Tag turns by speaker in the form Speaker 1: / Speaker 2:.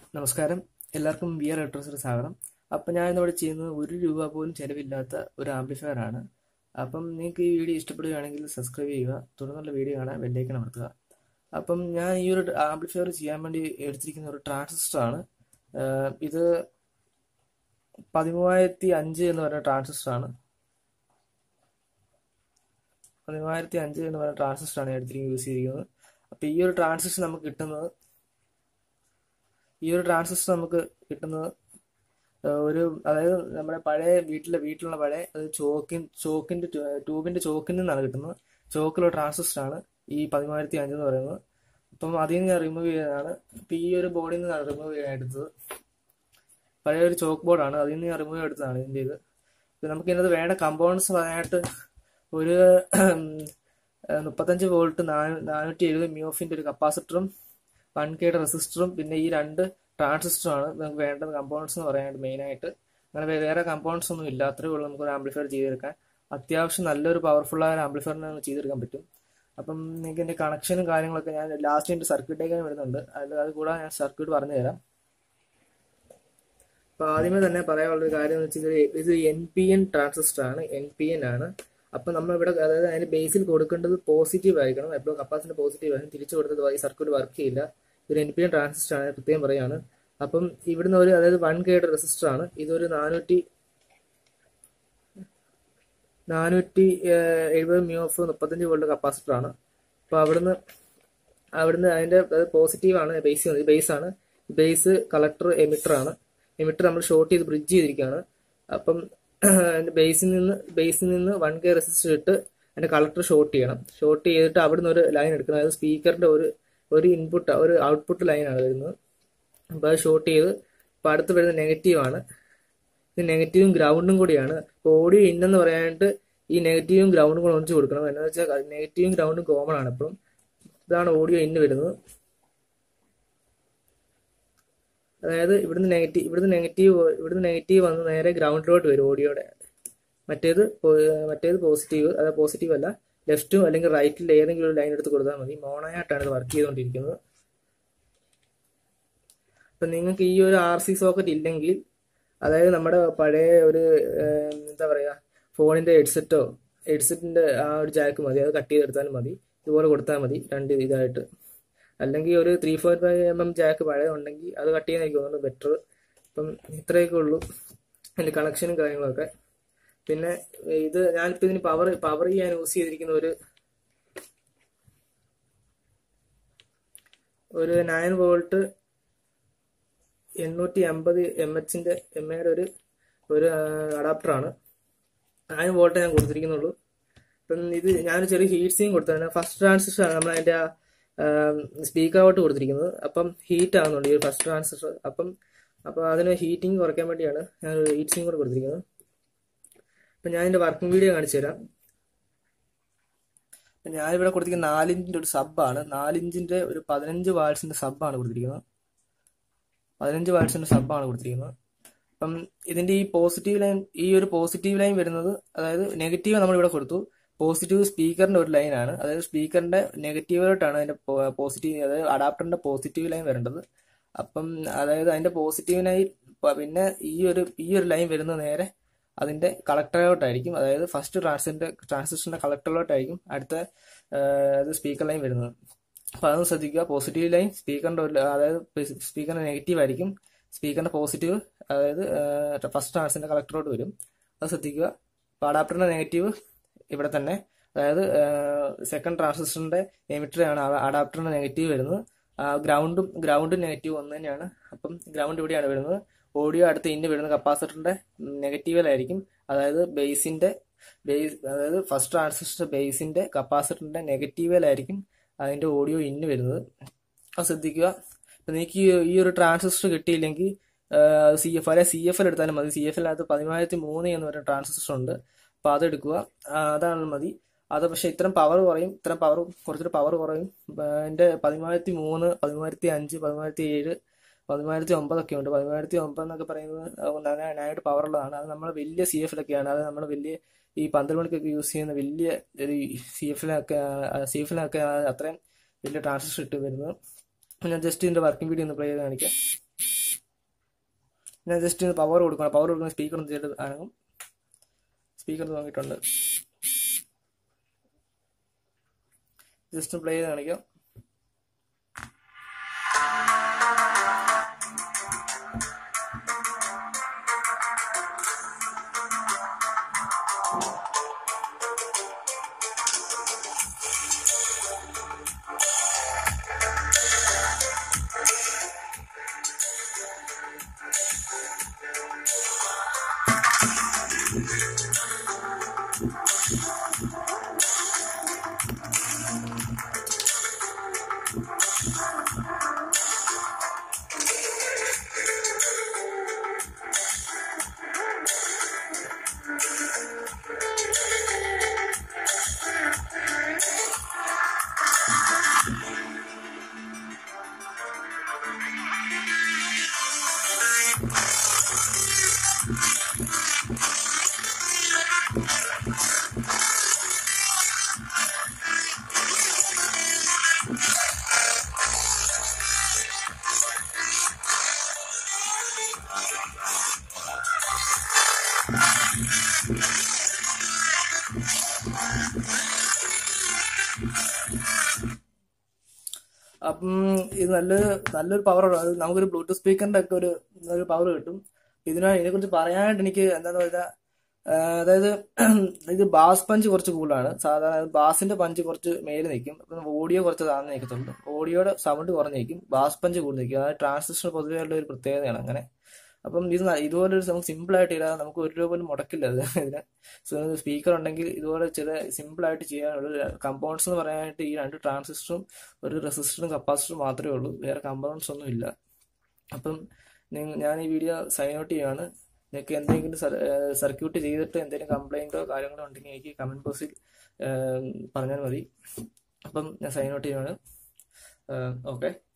Speaker 1: നമസ്കാരം എല്ലാവർക്കും V R ഇലക്ട്രോസിന് സ്വാഗതം അപ്പം ഞാൻ ഇന്നിവിടെ ചെയ്യുന്നത് ഒരു രൂപ പോലും ചിലവില്ലാത്ത ഒരു ആംപ്ലിഫയർ ആണ് അപ്പം നിങ്ങൾക്ക് ഈ വീഡിയോ ഇഷ്ടപ്പെടുകയാണെങ്കിൽ സബ്സ്ക്രൈബ് ചെയ്യുക തുടർന്നുള്ള വീഡിയോ കാണാൻ ബെല്ലൈക്കൺ അമർത്തുക അപ്പം ഞാൻ ഈ ഒരു ആംപ്ലിഫയർ ചെയ്യാൻ വേണ്ടി എടുത്തിരിക്കുന്ന ഒരു ട്രാൻസിസ്റ്റർ ആണ് ആഹ് ഇത് പതിമൂവായിരത്തി അഞ്ച് എന്ന് പറയുന്ന ട്രാൻസിസ്റ്റർ ആണ് പതിമൂവായിരത്തി അഞ്ച് എന്ന് പറയുന്ന ട്രാൻസിസ്റ്റർ ആണ് ഞാൻ എടുത്തിരിക്കുന്നത് യൂസ് ചെയ്തിരിക്കുന്നത് അപ്പം ഈ ഒരു ട്രാൻസിസ്റ്റർ നമുക്ക് കിട്ടുന്നത് ഈ ഒരു ട്രാൻസിസ്റ്റർ നമുക്ക് കിട്ടുന്നത് ഏഹ് ഒരു അതായത് നമ്മുടെ പഴയ വീട്ടിലെ വീട്ടിലുള്ള പഴയ അത് ചോക്കിൻ ചോക്കിന്റെ ട്യൂബിന്റെ ചോക്കിൽ നിന്നാണ് കിട്ടുന്നത് ചോക്കിലുള്ള ട്രാൻസിസ്റ്റർ ആണ് ഈ പതിമൂവായിരത്തി അഞ്ച് എന്ന് പറയുന്നത് അപ്പം അതിൽ നിന്ന് ഞാൻ റിമൂവ് ചെയ്തതാണ് ഇപ്പം ഈ ഒരു ബോർഡിൽ നിന്നാണ് റിമൂവ് ചെയ്യാൻ എടുത്തത് പഴയ ഒരു ചോക്ക് ബോർഡാണ് അതിൽ നിന്ന് ഞാൻ റിമൂവ് എടുത്തതാണ് ഇതിൻ്റെ ഇത് ഇപ്പം നമുക്ക് ഇതിനകത്ത് വേണ്ട കമ്പോണൻസ് പറയാനായിട്ട് ഒരു ഏഹ് മുപ്പത്തഞ്ച് വോൾട്ട് നാനൂറ്റി എഴുപത് മ്യൂഫിന്റെ ഒരു കപ്പാസിറ്ററും വൺ കെയുടെ റെസിസ്റ്ററും പിന്നെ ഈ രണ്ട് ട്രാൻസിസ്റ്ററുമാണ് നമുക്ക് വേണ്ട കമ്പോണൻസ് എന്ന് പറയാനായിട്ട് മെയിനായിട്ട് അങ്ങനെ വേ- വേറെ കമ്പോണൻസ് ഒന്നും ഇല്ല അത്രേ ഉള്ളൂ നമുക്ക് ഒരു ആംപ്ലിഫയർ ചെയ്തെടുക്കാൻ അത്യാവശ്യം നല്ലൊരു പവർഫുൾ ആയ ഒരു ആംപ്ലിഫയറിനെ നമുക്ക് ചെയ്തെടുക്കാൻ പറ്റും അപ്പം നിങ്ങൾക്ക് എൻ്റെ കണക്ഷനും കാര്യങ്ങളൊക്കെ ഞാൻ ലാസ്റ്റ് എൻ്റെ സർക്യൂട്ട് ഡയഗ്രാം വരുന്നുണ്ട് അതിൽ അത് കൂടാതെ ഞാൻ സർക്യൂട്ട് പറഞ്ഞു തരാം അപ്പൊ ആദ്യമേ തന്നെ പറയാനുള്ള ഒരു കാര്യം എന്ന് വെച്ചാൽ ഇത് എൻ പി എൻ ട്രാൻസിസ്റ്റർ ആണ് എൻ പി എൻ ആണ് അപ്പൊ നമ്മൾ ഇവിടെ അതായത് അതിന് ബേസിൽ കൊടുക്കേണ്ടത് പോസിറ്റീവ് ആയിരിക്കണം എപ്പോഴും കപ്പാസിറ്റർ പോസിറ്റീവ് ആയിരിക്കും തിരിച്ചു കൊടുത്തത് ഈ സർക്യൂട്ട് വർക്ക് ചെയ്യില്ല ഒരു എൻ പി എൻ ട്രാൻസിസ്റ്റർ ആണ് പ്രത്യേകം പറയാണ് അപ്പം ഇവിടുന്ന് ഒരു അതായത് വൺ കെയുടെ റെസിസ്റ്റർ ആണ് ഇതൊരു നാനൂറ്റി നാനൂറ്റി എഴുപത് മ്യൂഫ് മുപ്പത്തഞ്ച് വോൾട്ട് കപ്പാസിറ്റർ ആണ് അപ്പൊ അവിടുന്ന് അവിടുന്ന് അതിന്റെ പോസിറ്റീവ് ആണ് ബേസ് ചെയ്യുന്നത് ബേസ് ആണ് ബേസ് കളക്ടർ എമിറ്റർ ആണ് എമിറ്റർ നമ്മൾ ഷോർട്ട് ചെയ്ത് ബ്രിഡ്ജ് ചെയ്തിരിക്കുകയാണ് അപ്പം അതിന്റെ ബേസിൽ നിന്ന് ബേസിൽ നിന്ന് വൺ കെ റെസിസ്റ്റർ ഇട്ട് അതിന്റെ കളക്ടർ ഷോർട്ട് ചെയ്യണം ഷോർട്ട് ചെയ്തിട്ട് അവിടുന്ന് ഒരു ലൈൻ എടുക്കണം അതായത് സ്പീക്കറിന്റെ ഒരു ഒരു ഇൻപുട്ട് ഒരു ഔട്ട്പുട്ട് ലൈനാണ് വരുന്നത് അപ്പോൾ അത് ഷോർട്ട് ചെയ്ത് അപ്പോൾ അടുത്ത് വരുന്നത് നെഗറ്റീവ് ആണ് ഇത് നെഗറ്റീവും ഗ്രൗണ്ടും കൂടിയാണ് അപ്പോൾ ഓഡിയോ ഇന്നെന്ന് പറയാനായിട്ട് ഈ നെഗറ്റീവും ഗ്രൗണ്ടും കൂടെ ഒന്നിച്ച് കൊടുക്കണം എന്താണെന്ന് വെച്ചാൽ നെഗറ്റീവും ഗ്രൗണ്ടും കോമൺ ആണ് അപ്പം ഇതാണ് ഓഡിയോ ഇന്ന് വരുന്നത് അതായത് ഇവിടുന്ന് നെഗറ്റീവ് ഇവിടുന്ന് നെഗറ്റീവ് ഇവിടുന്ന് നെഗറ്റീവ് വന്ന് നേരെ ഗ്രൗണ്ടിലോട്ട് വരും ഓഡിയോയുടെ മറ്റേത് പോ- മറ്റേത് പോസിറ്റീവ് അതായത് പോസിറ്റീവ് അല്ല ലെഫ്റ്റും അല്ലെങ്കിൽ റൈറ്റിൽ ഏതെങ്കിലും ഒരു ലൈൻ എടുത്ത് കൊടുത്താൽ മതി മോണോയായിട്ടാണ് ഇത് വർക്ക് ചെയ്തുകൊണ്ടിരിക്കുന്നത് അപ്പൊ നിങ്ങൾക്ക് ഈ ഒരു ആർ സി സോക്കറ്റ് ഇല്ലെങ്കിൽ അതായത് നമ്മുടെ പഴയ ഒരു ഏഹ്, എന്താ പറയാ ഫോണിന്റെ ഹെഡ്സെറ്റോ ഹെഡ്സെറ്റിന്റെ ആ ഒരു ജാക്ക് മതി അത് കട്ട് ചെയ്തെടുത്താലും മതി ഇതുപോലെ കൊടുത്താൽ മതി രണ്ട് ഇതായിട്ട് അല്ലെങ്കിൽ ഒരു three four five M M jack പഴയ ഉണ്ടെങ്കിൽ അത് കട്ട് ചെയ്യുന്നതായിരിക്കും തോന്നുന്നു ബെറ്റർ അപ്പം ഇത്രയൊക്കെ ഉള്ളൂ അതിന്റെ കണക്ഷനും കാര്യങ്ങളൊക്കെ പിന്നെ ഇത് ഞാനിപ്പോ ഇതിന് പവർ പവർ ചെയ്യാൻ യൂസ് ചെയ്തിരിക്കുന്ന ഒരു ഒരു നയൻ വോൾട്ട് എണ്ണൂറ്റി അമ്പത് എം എച്ചിന്റെ എം എയുടെ ഒരു ഒരു അഡാപ്റ്റർ ആണ് നയൻ വോൾട്ട് ഞാൻ കൊടുത്തിരിക്കുന്നുള്ളൂ അപ്പം ഇത് ഞാൻ ചെറിയ ഹീറ്റ് സീം കൊടുത്താണ് ഫസ്റ്റ് ട്രാൻസിസ്റ്റർ ആണ് നമ്മൾ അതിന്റെ സ്പീക്കർ ഔട്ട് കൊടുത്തിരിക്കുന്നത് അപ്പം ഹീറ്റ് ആകുന്നുണ്ട് ഈ ഫസ്റ്റ് ട്രാൻസിസ്റ്റർ അപ്പം അപ്പോൾ അതിന് ഹീറ്റിംഗ് കുറയ്ക്കാൻ വേണ്ടിയാണ് ഞാൻ ഒരു ഹീറ്റ് സീം കൂടെ കൊടുത്തിരിക്കുന്നത് അപ്പം ഞാൻ ഇതിന്റെ വർക്കിംഗ് വീഡിയോ കാണിച്ചു തരാം അപ്പം ഞാനിവിടെ കൊടുത്തിരിക്കുന്ന നാലിഞ്ചിന്റെ ഒരു സബ്ബാണ് നാലിഞ്ചിന്റെ ഒരു പതിനഞ്ച് വാൾസിന്റെ സബ്ബാണ് കൊടുത്തിരിക്കുന്നത് പതിനഞ്ച് വാട്സിന്റെ സബ്ബാണ് കൊടുത്തിരിക്കുന്നത് അപ്പം ഇതിന്റെ ഈ പോസിറ്റീവ് ലൈൻ ഈ ഒരു പോസിറ്റീവ് ലൈൻ വരുന്നത് അതായത് നെഗറ്റീവ് നമ്മൾ ഇവിടെ കൊടുത്തു പോസിറ്റീവ് സ്പീക്കറിന്റെ ഒരു ലൈനാണ് അതായത് സ്പീക്കറിന്റെ നെഗറ്റീവിലോട്ടാണ് അതിന്റെ പോസിറ്റീവ് അതായത് അഡാപ്റ്ററിന്റെ പോസിറ്റീവ് ലൈൻ വരേണ്ടത് അപ്പം അതായത് അതിന്റെ പോസിറ്റീവിനായി പിന്നെ ഈ ഒരു ഈ ഒരു ലൈൻ വരുന്നത് നേരെ അതിന്റെ കളക്ടറിലോട്ടായിരിക്കും അതായത് ഫസ്റ്റ് ട്രാൻസിന്റെ ട്രാൻസിസ്റ്ററിന്റെ കളക്ടറിലോട്ടായിരിക്കും അടുത്ത അത് സ്പീക്കർ ലൈൻ വരുന്നത് അപ്പൊ അതൊന്ന് ശ്രദ്ധിക്കുക പോസിറ്റീവ് ലൈൻ സ്പീക്കറിന്റെ ഒരു അതായത് സ്പീക്കറിന്റെ നെഗറ്റീവ് ആയിരിക്കും സ്പീക്കറിന്റെ പോസിറ്റീവ് അതായത് ഫസ്റ്റ് ട്രാൻസിന്റെ കളക്ടറോട്ട് വരും അത് ശ്രദ്ധിക്കുക അപ്പൊ അഡാപ്റ്ററിന്റെ നെഗറ്റീവ് ഇവിടെ തന്നെ അതായത് സെക്കൻഡ് ട്രാൻസിസ്റ്ററിന്റെ എമിറ്റർ ആണ് അഡാപ്റ്ററിന്റെ നെഗറ്റീവ് വരുന്നത് ഗ്രൗണ്ടും ഗ്രൗണ്ടും നെഗറ്റീവ് ഒന്ന് തന്നെയാണ് അപ്പം ഗ്രൗണ്ട് ഇവിടെയാണ് വരുന്നത് ഓഡിയോ അടുത്ത് ഇന്ന് വരുന്ന കപ്പാസിറ്ററിന്റെ നെഗറ്റീവിലായിരിക്കും അതായത് ബേസിന്റെ ബേസ് അതായത് ഫസ്റ്റ് ട്രാൻസിസ്റ്റർ ബേസിന്റെ കപ്പാസിറ്ററിന്റെ നെഗറ്റീവിലായിരിക്കും അതിന്റെ ഓഡിയോ ഇന്ന് വരുന്നത് അത് ശ്രദ്ധിക്കുക ഇപ്പൊ നിങ്ങൾക്ക് ഈ- ഈ ഒരു ട്രാൻസിസ്റ്റർ കിട്ടിയില്ലെങ്കിൽ സി എഫ് അല്ലെ സി എഫ് എൽ എടുത്താലും മതി സി എഫ് എല്ലിനകത്ത് പതിമൂവായിരത്തി മൂന്ന് എന്ന് പറയുന്ന ട്രാൻസിസ്റ്റർ ഉണ്ട് അപ്പൊ അത് എടുക്കുക ആ, അതാണ് മതി അത് പക്ഷെ ഇത്രയും പവർ കുറയും ഇത്രയും പവർ കുറച്ചൊരു പവർ കുറയും ആ, അതിന്റെ പതിമൂവായിരത്തി മൂന്ന് പതിമൂവായിരത്തി അഞ്ച് പതിമൂവായിരത്തി ഏഴ് പതിമൂവായിരത്തി ഒമ്പതൊക്കെ ഉണ്ട് പതിമൂവായിരത്തി ഒമ്പത് എന്നൊക്കെ പറയുന്നത് നന്നായിട്ട് പവർ ഉള്ളതാണ് അത് നമ്മൾ വലിയ സി എഫിലൊക്കെയാണ് അത് നമ്മൾ വലിയ ഈ പന്ത്രണ്ട് മണിക്കൊക്കെ യൂസ് ചെയ്യുന്ന വലിയ ഒരു സി എഫിലൊക്കെ സി എഫിലൊക്കെ അത്രയും വലിയ ട്രാൻസിസ്റ്റർ ഇട്ട് വരുന്നത് ഞാൻ ജസ്റ്റ് ഇതിന്റെ വർക്കിംഗ് വീഡിയോ ഒന്ന് പ്ലേ ചെയ്ത് കാണിക്കാം ഞാൻ ജസ്റ്റ് പവർ കൊടുക്കണം പവർ കൊടുക്കുന്ന സ്പീക്കർ ഒന്ന് ചെയ്തിട്ട് അനങ്ങും സ്പീക്കർ നോക്കിയിട്ടുണ്ട് ജസ്റ്റ് പ്ലേ ചെയ്ത് കാണിക്കാം അപ്പം ഇത് നല്ലൊരു നല്ലൊരു പവർ നമുക്കൊരു ബ്ലൂടൂത്ത് സ്പീക്കറിന്റെ ഒക്കെ ഒരു ഒരു പവർ കിട്ടും ഇതിനാ ഇതിനെക്കുറിച്ച് പറയാനായിട്ട് എനിക്ക് എന്താന്ന് പറഞ്ഞാൽ അതായത് ഇത് ബാസ് പഞ്ച് കുറച്ച് കൂടുതലാണ് സാധാരണ ബാസിന്റെ പഞ്ച് കുറച്ച് മേലെ നിൽക്കും അപ്പം ഓഡിയോ കുറച്ച് താഴ്ന്നു നിൽക്കത്തുള്ളൂ ഓഡിയോയുടെ സൗണ്ട് കുറഞ്ഞ് നിൽക്കും ബാസ് പഞ്ച് കൂടുതൽ നിൽക്കും അതായത് ട്രാൻസിസ്റ്റർ പൊതുവെ ഉള്ള ഒരു പ്രത്യേകതയാണ് അങ്ങനെ അപ്പം ഇത് ന- ഇതുപോലെ ഒരു നമുക്ക് സിമ്പിൾ ആയിട്ട് ഇടാൻ നമുക്ക് ഒരു രൂപ പോലും മുടക്കില്ല അത് ഇതിന് സ്പീക്കർ ഉണ്ടെങ്കിൽ ഇതുപോലെ ചില സിമ്പിൾ ആയിട്ട് ചെയ്യാനുള്ള കമ്പൗണ്ട്സ് എന്ന് പറയാനായിട്ട് ഈ രണ്ട് ട്രാൻസിസ്റ്ററും ഒരു റെസിസ്റ്ററും കപ്പാസിറ്ററും മാത്രമേ ഉള്ളൂ വേറെ കമ്പൗണ്ട്സ് ഒന്നും ഇല്ല അപ്പം നിങ്ങ- ഞാൻ ഈ വീഡിയോ സൈൻ ഔട്ട് ചെയ്യാണ് നിങ്ങൾക്ക് എന്തെങ്കിലും സർക്യൂട്ട് ചെയ്തിട്ട് എന്തെങ്കിലും കംപ്ലൈൻറ്റോ കാര്യങ്ങളോ ഉണ്ടെങ്കിൽ എനിക്ക് കമൻറ്റ് ബോക്സിൽ പറഞ്ഞാൽ മതി അപ്പം ഞാൻ സൈൻ ഔട്ട് ചെയ്യാണ് ഓക്കെ